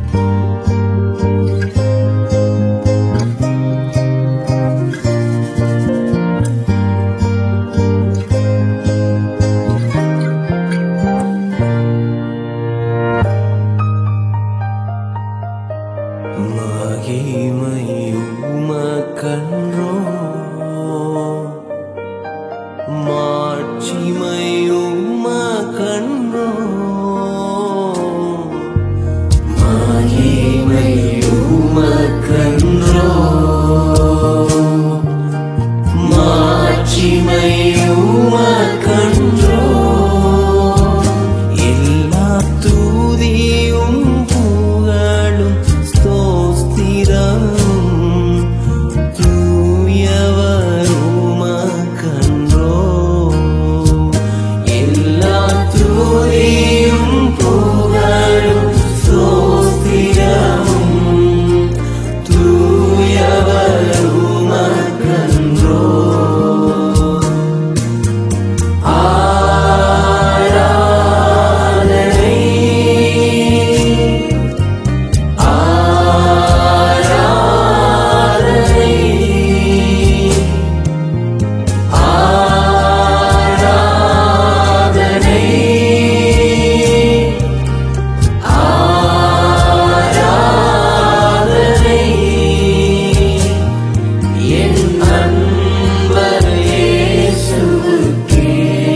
மகிமையுமக்கன்றோ மாட்சிமையுமக்கன்றோ மகிமையுமக்கன்றோ மாட்சிமையுமக்கன்றோ எல்லா தூதியும் புகழும் ஸ்தோஸ்திரமும் தூயவருமக்கன்றோ எல்லா தூதியும் புகழும் ஸ்தோஸ்திரமும் தூயவருமக்கன்றோ ஆராதனை ஆராதனை ஆராதனை ஆராதனை என் அன்பர் இயேசுவுக்கே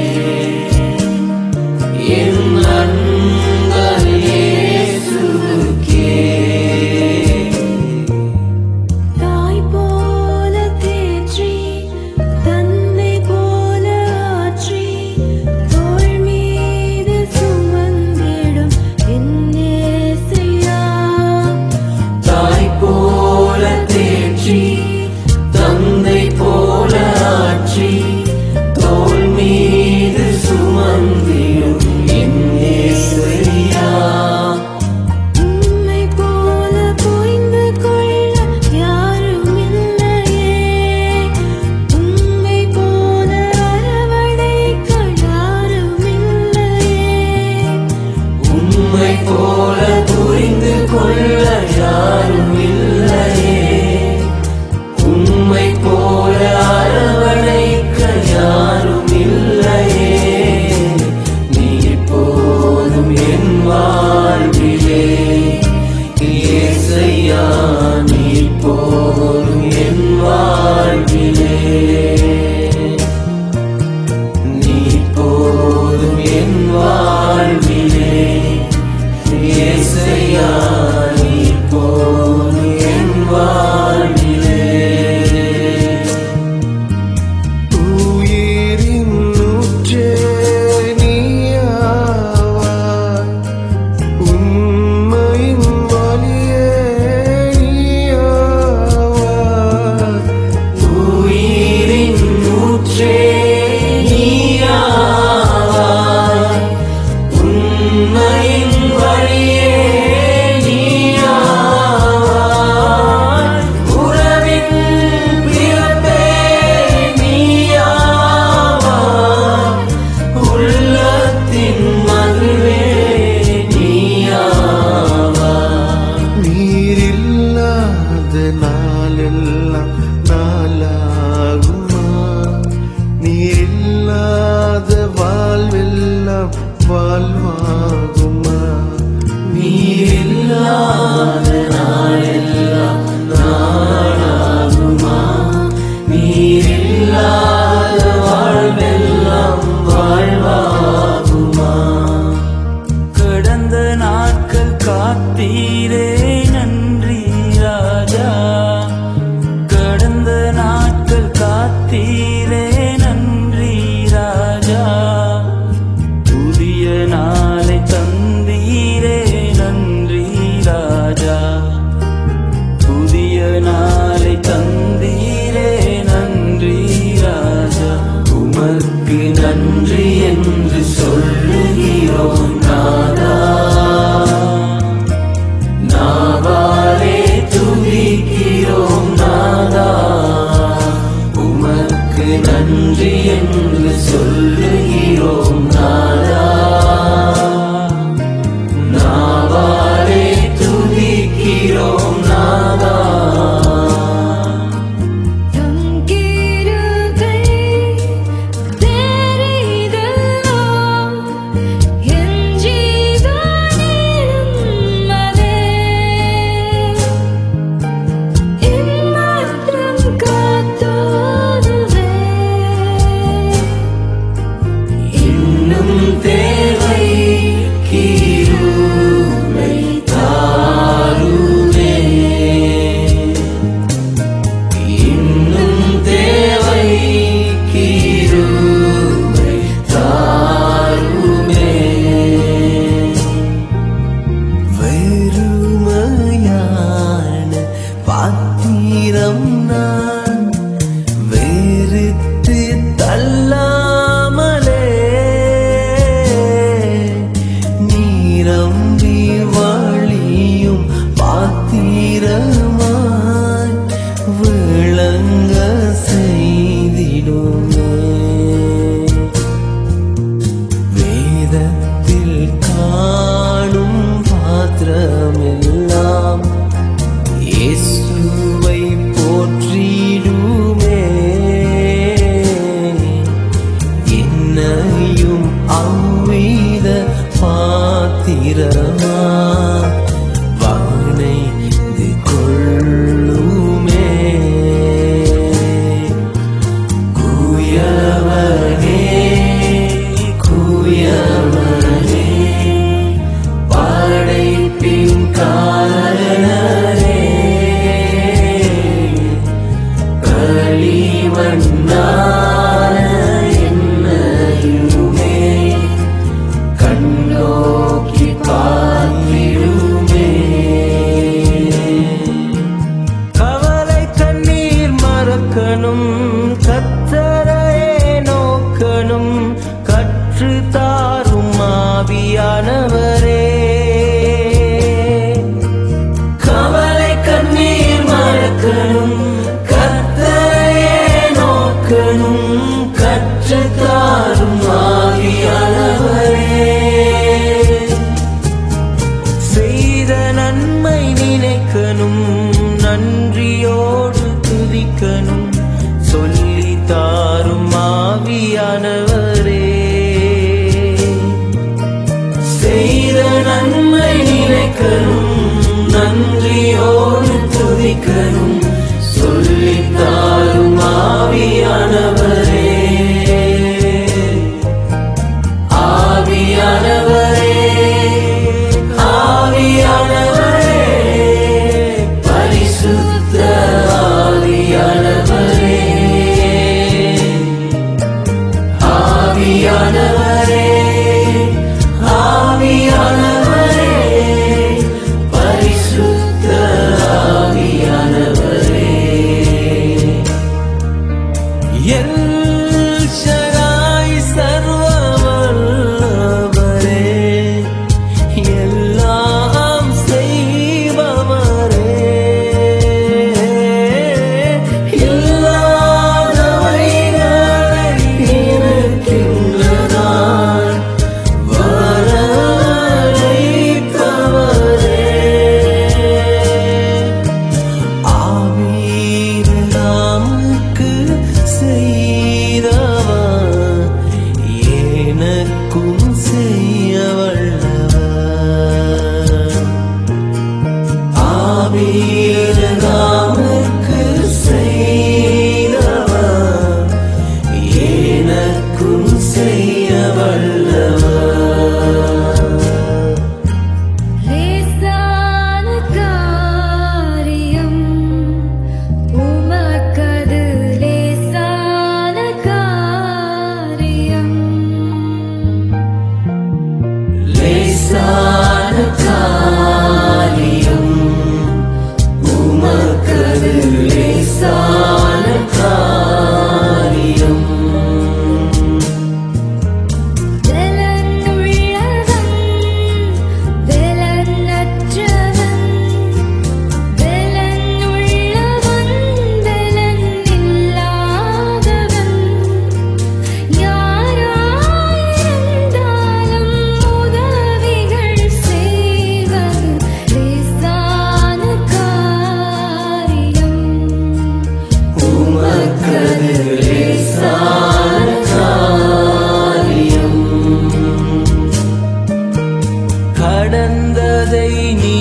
என் அன்பர் இயேசுவுக்கே தாய் போல தேற்றி தந்தை போல ஆற்றி தோள் மீது சுமந்திடும் என் இயேசையா தாய் போல தேற்றி தந்தை போல ஆற்றி தோள் மீது சுமந்திடும் என் இயேசையா உம்மை போல புரிந்து கொள்ள யாரும் இல்லையே உம்மை போல அரவணைக்க யாரும் இல்லையே உம்மை போல புரிந்து கொள்ள யாரும் இல்லையே உம்மை போல அரவணைக்க யாரும் இல்லையே நீ போதும் என் வாழ்விலே இயேசையா நீ போதும் என் வாழ்விலே நீ போதும் என் வாழ்விலே இயேசையா நீ போதும் என் வாழ்விலே உயிரின் ஊற்றே நீயாவாய் உண்மையின் வழியே நீயாவாய் உயிரின் ஊற்றே நீயாவாய் உண்மையின் வழியே நீயாவாய் உறவின் பிறப்பே நீயாவாய் உள்ளத்தின் மகிழ்வே நீயாவாய் நீரில்லாத நாளெல்லாம் நாளாகுமா நீரில்லாத வாழ்வெல்லாம் வாழ்வாகுமா நீரில்லாத நாளெல்லாம் நாளாகுமா நீரில்லாத வாழ்வெல்லாம் வாழ்வாகுமா கடந்த நாட்கள் காத்தீரே நன்றி ராஜா கடந்த நாட்கள் காத்தீரே நன்றி ராஜா புதிய நாளை தந்தீரே நன்றி ராஜா புதிய நாளை தந்தீரே நன்றி ராஜா உமக்கு நன்றி என்று சொல்லுகிறோம் நாதா நாதா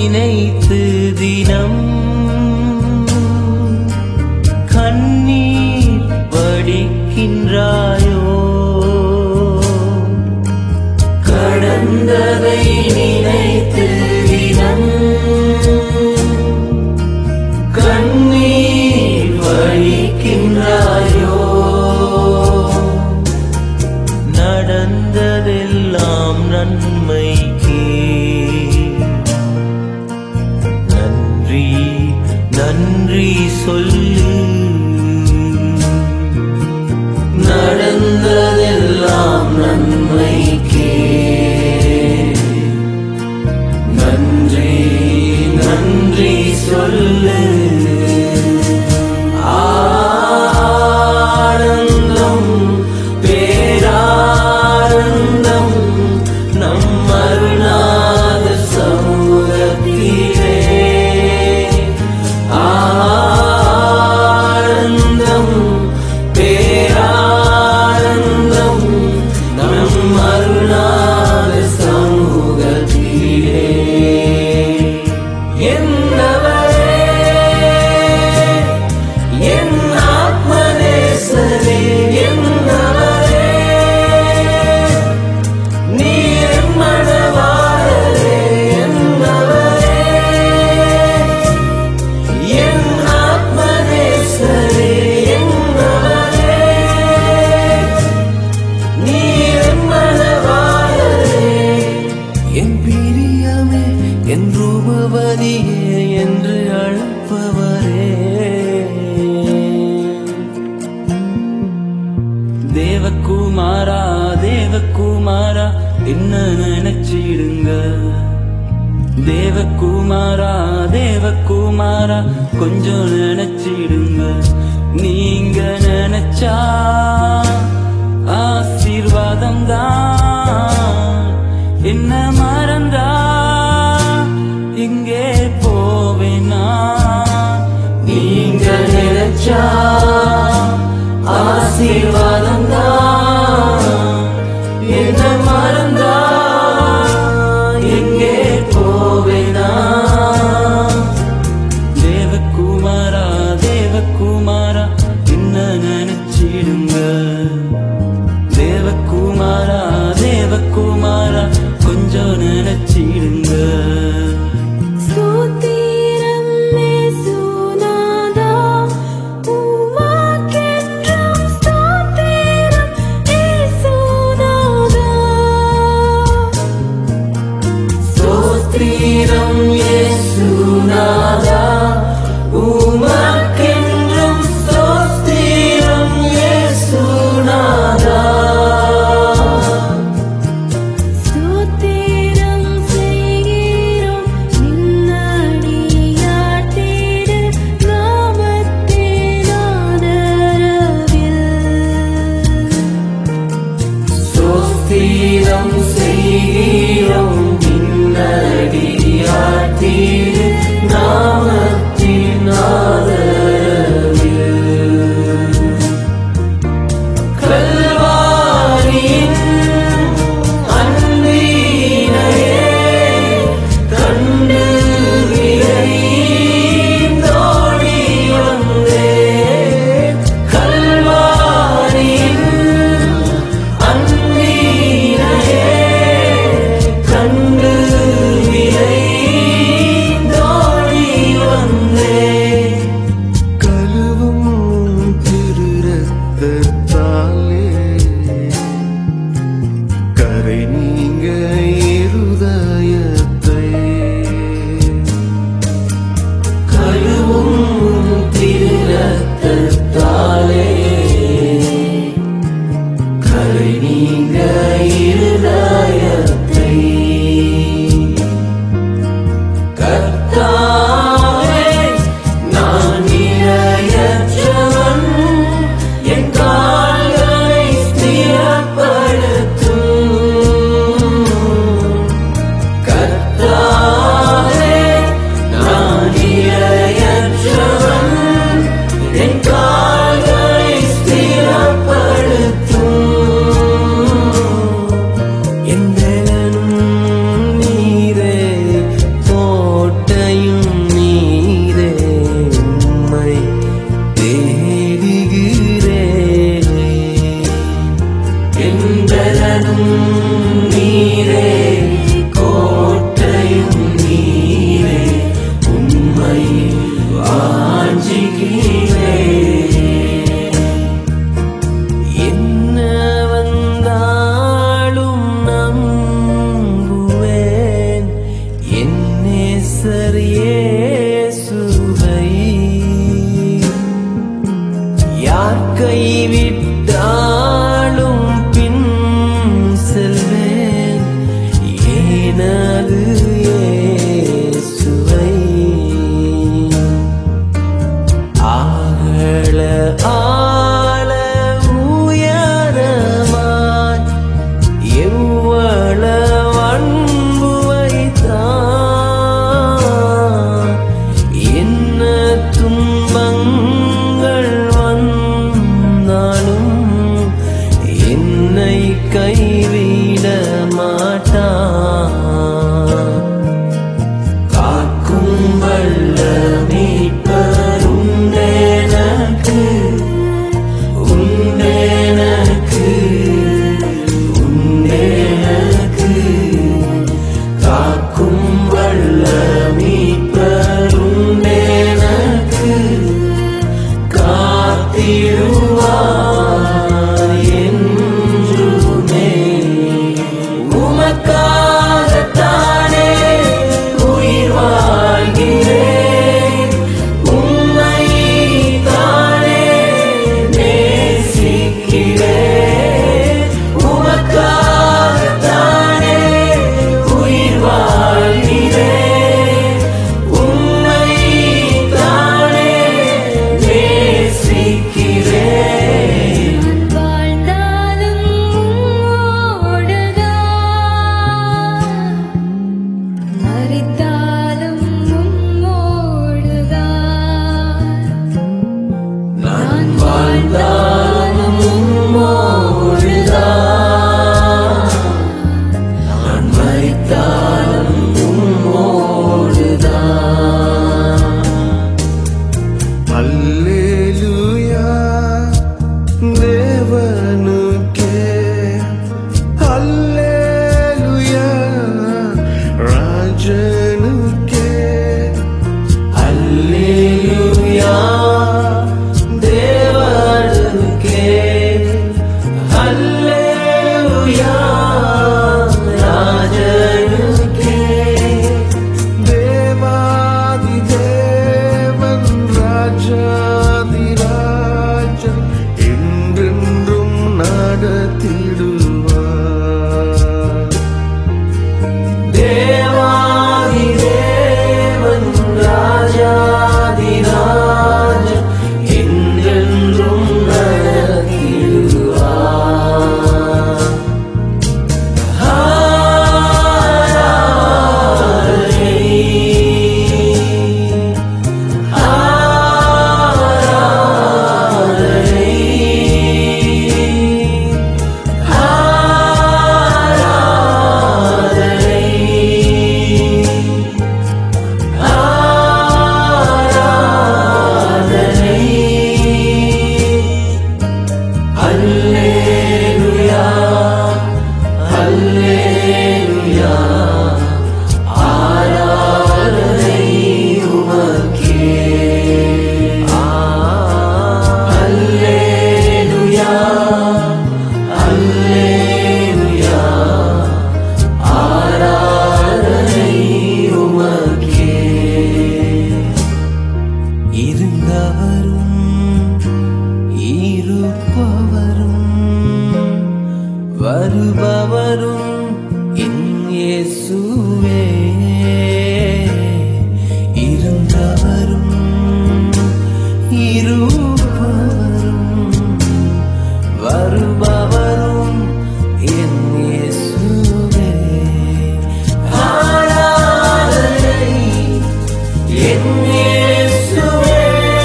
நினைத்து தினம் கண்ணீர் வடிக்கின்றாயோ கடந்ததை நினைத்து தினம் கண்ணீர் வழிக்கின்றாயோ நடந்ததெல்லாம் நன்மைக்கே நன்றி நன்றி சொல்லு நடந்ததெல்லாம் நன்மைக்கே நன்றி நன்றி சொல்லு ஆனந்தம் பேரானந்தம் நம் அருணாத சமூகத்திலே ஆனந்தம் பேரானந்தம் நம் அருணாத சமூகத்திலே என்னவரே என் ஆத்மநேசரே என்னவரே நீர் மனவாளரே என்னவரே என் ஆத்மநேசரே என்னவரே நீர் மனவாளரே என் பிரியமே என் ரூபவதியே என்று அழைப்பவரே தேவகுமாரா தேவகுமாரா என்ன நினைச்சிடுங்க தேவகுமாரா தேவகுமாரா கொஞ்சம் நினைச்சிடுங்க நீங்க நினைச்சா ஆசீர்வாதம் தான் என்ன மறந்தா இங்கே போவேனா நீங்க நினைச்சா ஆசீர்வாதம் தான் என்ன மறந்தா எங்கே போவேனா தேவகுமாரா தேவகுமாரா என்ன நினைச்சிடுங்க தேவகுமாரா தேவகுமாரா கொஞ்சம் நினைச்சிடுங்க ஸ்தோத்திரம் இயேசுநாதா உமக்கென்றும் ஸ்தோத்திரம் இயேசுநாதா ஸ்தோத்திரம் இயேசுநாதா உமக்கென்றும் ஸ்தோத்திரம் இயேசுநாதா ஸ்தோத்திரம் செய்கிறோம் நின்னடியாட்டிடு நாமத்தின் ஆதரவில் ஸ்தோத்திரம் செய்கிறோம் பின்னடியாத்தீரு நாமத்தின் ஆதரவில் கல்வாரியின் அன்பினையே கண்டு விரைந்தோடி வந்தேன். கல்வாரியின் அன்பினையே கண்டு விரைந்தோடி வந்தேன். கழுவும் திரு ரத்தத்தாலே கரை நீங்க இருதயத்தை கழுவும் திருரத்தத்தாலே கரை நீங்க இருதயத்தை கர்த்தாவே நான் இரையற்றவன் என் கால்களை ஸ்திரப்படுத்தும் கர்த்தாவே நான் இரையற்றவன் என் கால்களை ஸ்திரப்படுத்தும் என் தேவனும் நீரே தோற்றமே இயேசுவை யார் கைவிட்டாலும் பின் செல்வேன் ஏனது இயேசுவை ஆகல ஆழ உயரமாய் எவ்வளவு அன்பு வைத்தான் என்ன துன்பங்கள் வந்தாலும் என்னை கைவிட மாட்டான் காக்கும் வல்ல மீட்பர் உண்டெனக்கு உண்டெனக்கு உண்டெனக்கு காக்கும் வல்ல மீட்பர் உண்டெனக்கு காத்திடுவார் என்றுமே உமக்காகத்தானே உயிர் வாழ்கிறேன் உம்மை தானே நேசிக்கிறேன் உமக்காகத்தானே உயிர் வாழ்கிறேன் உம்மை தானே நேசிக்கிறேன் நான் வாழ்ந்தாலும் உம்மோடுதான் மரித்தாலும் உம்மோடுதான் நான் வாழ்ந்தாலும் உம்மோடுதான் நான் மரித்தாலும் உம்மோடுதான் அல்லேலூயா தேவனுக்கே அல்லேலூயா ராஜனுக்கே அல்லேலூயா தேவனுக்கே அல்லேலூயா ராஜனுக்கே தேவாதி தேவன் ராஜாதி ராஜன் என்றென்றும் நடத்திடுவார் தேவாதி தேவன் ராஜாதி ராஜன் என்றென்றும் நடத்திடுவார் அல்லேலூயா அல்லேலூயா ஆராதனை உமக்கே அல்லேலூயா அல்லேலூயா ஆராதனை உமக்கே இருந்தவரும் இருப்பவரும் வருபவரும் என் இயேசுவே இருந்தவரும் இருப்பவரும் வருபவரும் என் இயேசுவே ஆராதனை என் இயேசுவே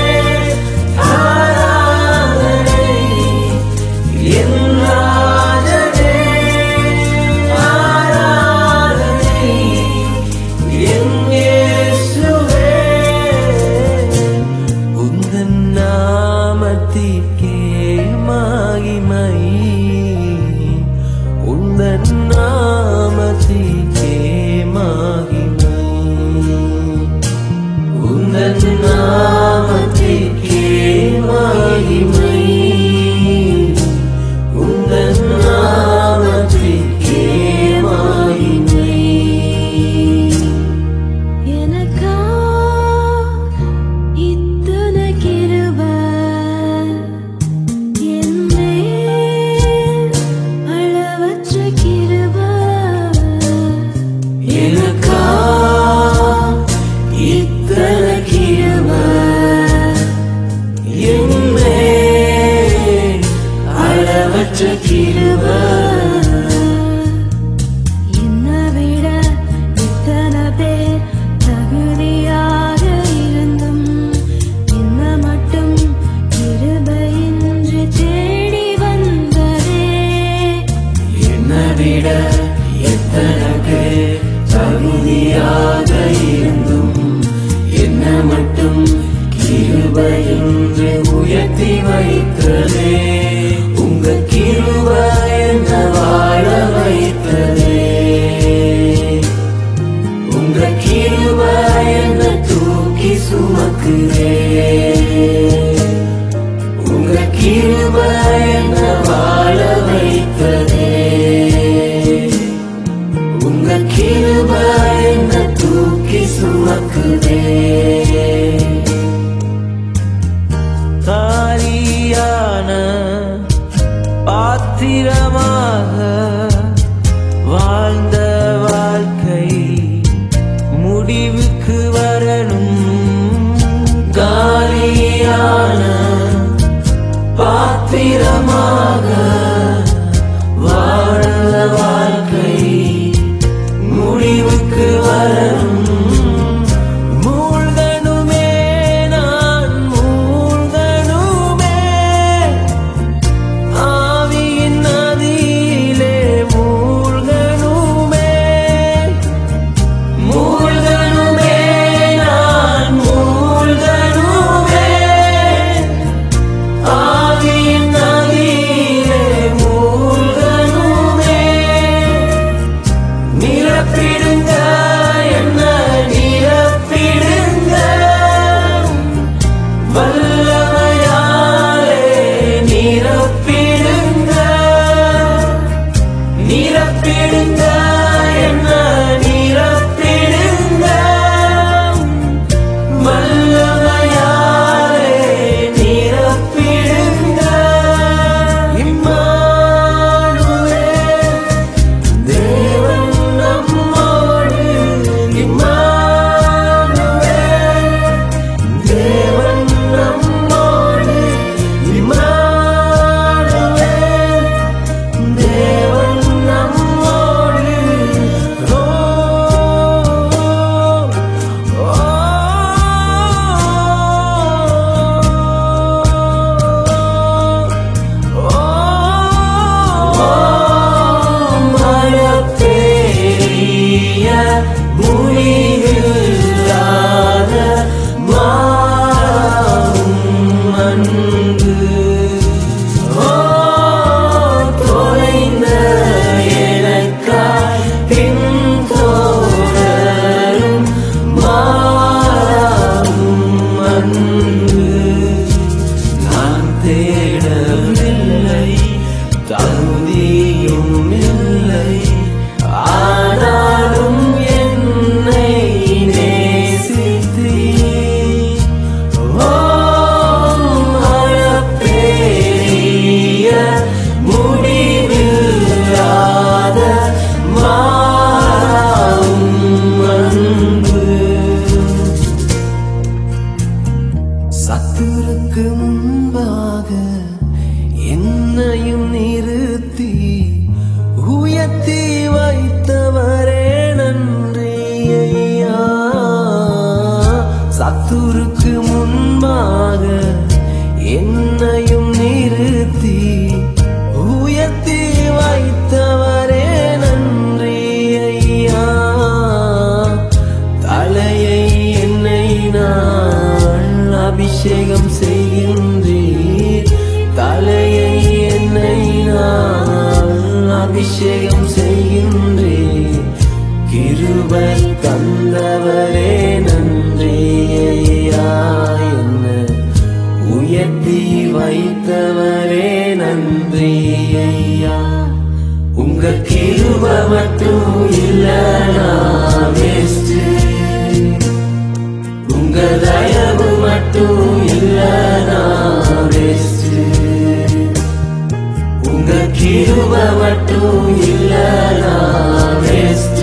ஆராதனை என் ராஜனே ஆராதனை என் இயேசுவே உந்தன் நாமத்திற்கே மகிமை உந்தன் நாமத்திற்கே மகிமை உந்தன் நாமத்திற்கே மகிமை உந்தன் நாமத்திற்கே மகிமை எனக்காக மட்டும் கிருபையின்று உயர்த்தி வைத்ததே உங்க கிருபை என்ன வாழ வைத்ததே உங்க கிருபை என்ன தூக்கி சுமக்குதே உங்க கிருபை என்ன வாழ வைத்ததே உங்க கிருபை என்ன தூக்கி சுமக்குதே காரியான பாத்திரமாக வாழ்ந்த வாழ்க்கை முடிவுக்கு வரணும் காலியான பாத்திரமாக வாழ்ந்த வாழ்க்கை முடிவுக்கு வரணும் மூழ்கணுமே நான் மூழ்கணுமே ஆவியின் நதியிலே மூழ்கணுமே மூழ்கணுமே நான் மூழ்கணுமே ஆவியின் நதியிலே மூழ்கணுமே நிரப்பிடுங்க என்ன நிரப்பிடுங்க வல்லமையாலே நிரப்பிடுங்க நிரப்பிடுங்க என்ன நிரப்பிடுங்க வல்லமையாலே நிரப்பிடுங்க இம்மானுவே தேவன் நம்மோடு இம்மானுவே தேவன் நம்மோடு இம்மானுவே தேவன் நம்மோடு ஓ மழப்பேரிய முடிவில்லாத மாறும் அன்பு ஓ தொலைந்த எனக்காய் பின்தொடரும் மாறும் அன்பு நான் தேடவில்லை தகுதியும் இல்லை ஆனாலும் என்னை நேசித்தீர். ஓ, மழப்பேரிய முடிவில்லாத மாறும் அன்பு சத்துருக்கு முன்பாக என்னையும் நிறுத்தி உயர்த்தி வைத்தவரே நன்றி ஐயா சத்துருக்கு முன்பாக என்னையும் நிறுத்தி உயர்த்தி வைத்தவரே நன்றி ஐயா தலையை என்னை நான் அபிஷேகம் செய்கின்றீர் தலையை என்னை நான் அபிஷேகம் செய்கின்றீர் கிருபை தந்தவரே நன்றி ஐயா என்ன உயர்த்தி வைத்தவரே நன்றி ஐயா உங்க கிருபை மட்டும் இல்லனா வேஸ்ட் உங்க தயவு மட்டும் இல்லனா வேஸ்ட் உங்க கிருபை மட்டும் இல்லனா வேஸ்ட்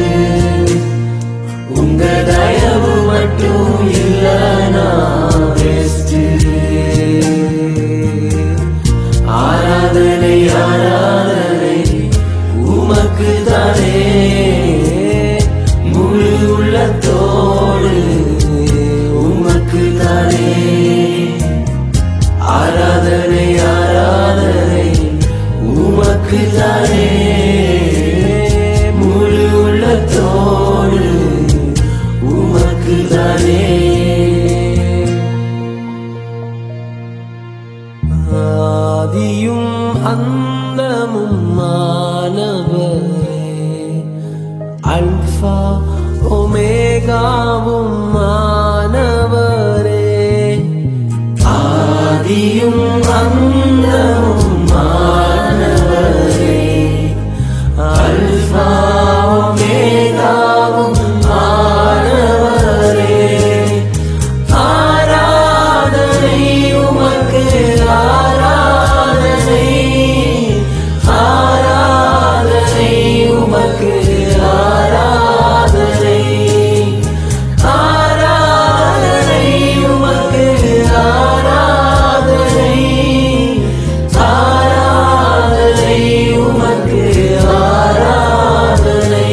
உங்க தயவு மட்டும் இல்லனா வேஸ்ட் ஆராதனை ஆராதனை உமக்கு தானே முழு உள்ளத்தோடு உமக்கு தானே ஆராதனை ஆராதனை உமக்கு தானே ஆதியும் அந்தமும் மாணவரே அல்பாவும் மேகாவும் ஆனவரே ஆராதனை உமக்கு ஆராதனை ஆராதனை உமக்கு ஆராதனை ஆராதனை உமக்கு ஆராதனை ஆராதனை உமக்கு ஆராதனை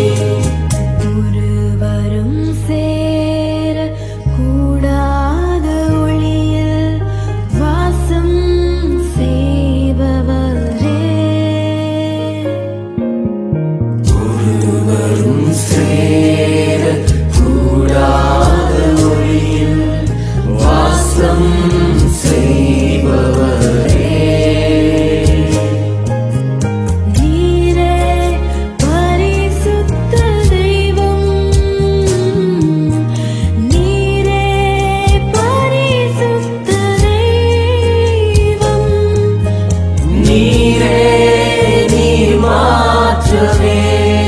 ஒருவரும் சேர கூடாத ஒளியில் வாசம் செய்பவரே ஒருவரும் சேர கூடாத ஒளியில் வாசம் செய்பவரே நீரே பரிசுத்த தெய்வம் நீரே பரிசுத்த தெய்வம் நீரே நீர் மாற்றவே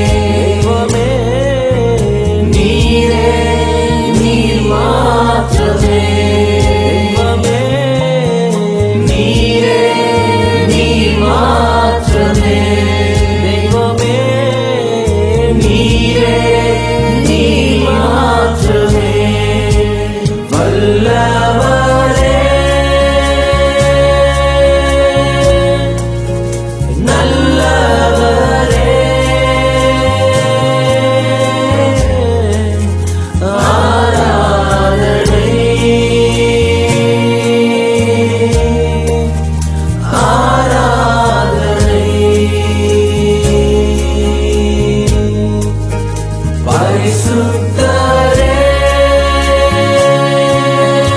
நீரே நீர் மாற்றவே நீரே நீர் மாற்றவே நீரே நீர் மாற்றவே வல்லவரே நல்லவரே ஆராதனை ஆராதனை பரிசுத்தரே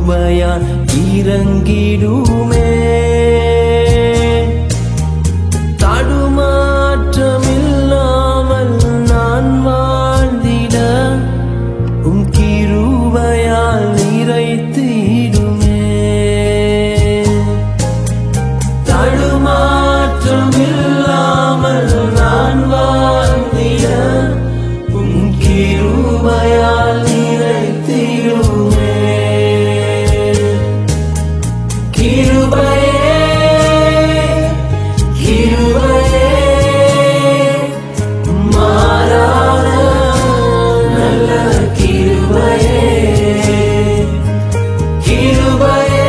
கிருபையால் இறங்கிடுமே தடுமாற்றமில்லாமல் நான் வாழ்ந்திட உம் கிருபையால் நிறைத்திடுமே தடுமாற்றமில்லாமல் நான் வாழ்ந்திட உம் கிருபையால் நிறைத்திடுமே கிருபையே கிருபையே மாறாத நல்ல கிருபையே கிருபையே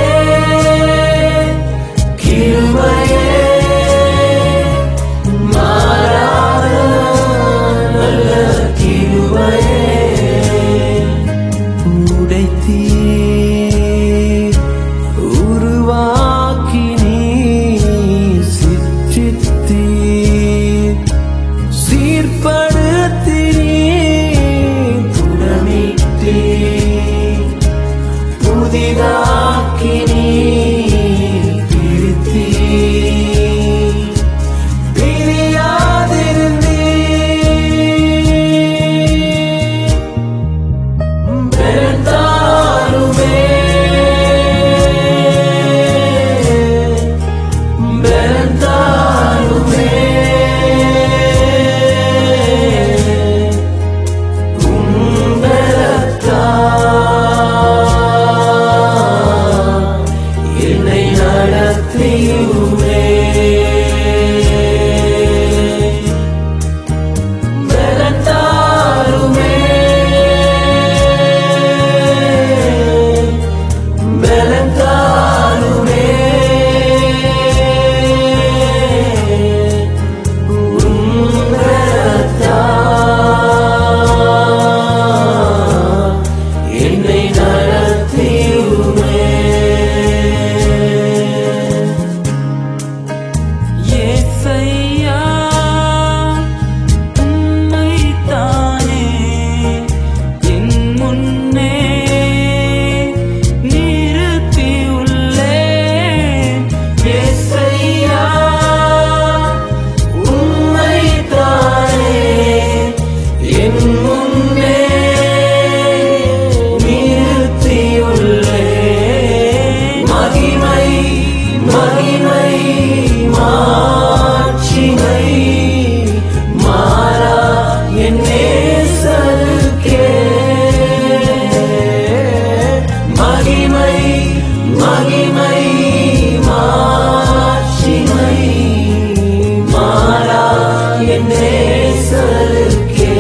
கிருபையே மாறாத நல்ல கிருபையே உடைத்தீ உருவாக்கி நீ சிற்றித்தீ சீர்படுத்தி நீ புடமிட்டீ புதிதாக்கி நீ பிரித்தீ பிரியாதிருந்தீ பெருந்தாருமே பெருந்தாருமே உம்பெரத்தா என்னை நடத்தியுமே பெருந்தாருமே பெருந்தாருமே உம்பெரத்தா என்னை நடத்தியுமே ஏசையா உம்மைத்தானே என் முன்னே நிறுத்தியுள்ளேன் ஏசையா உம்மைத்தானே என் முன்னே நிறுத்தியுள்ளேன் மகிமை மகிமை மாட்சிமை மாறா என் நேசருக்கே மகிமை மகிமை மாட்சிமை மாறா என் நேசருக்கே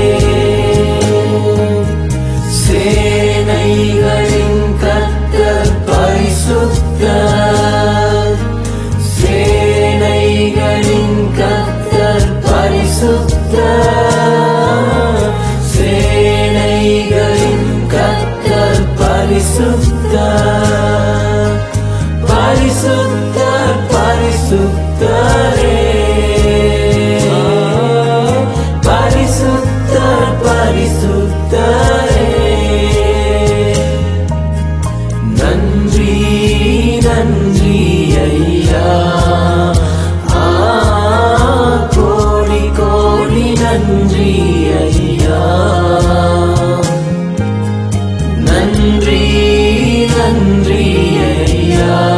சேனைகளின் கர்த்தர் பரிசுத்தர் சேனைகளின் கர்த்தர் பரிசுத்தர் சேனைகளின் கர்த்தர் பரிசுத்தர் பரிசுத்தர் பரிசுத்தரே பரிசுத்தர் பரிசுத்தரே நன்றி நன்றி ஐயா ஆ, கோடி கோடி நன்றி ஐயா நன்றி நன்றி ஐயா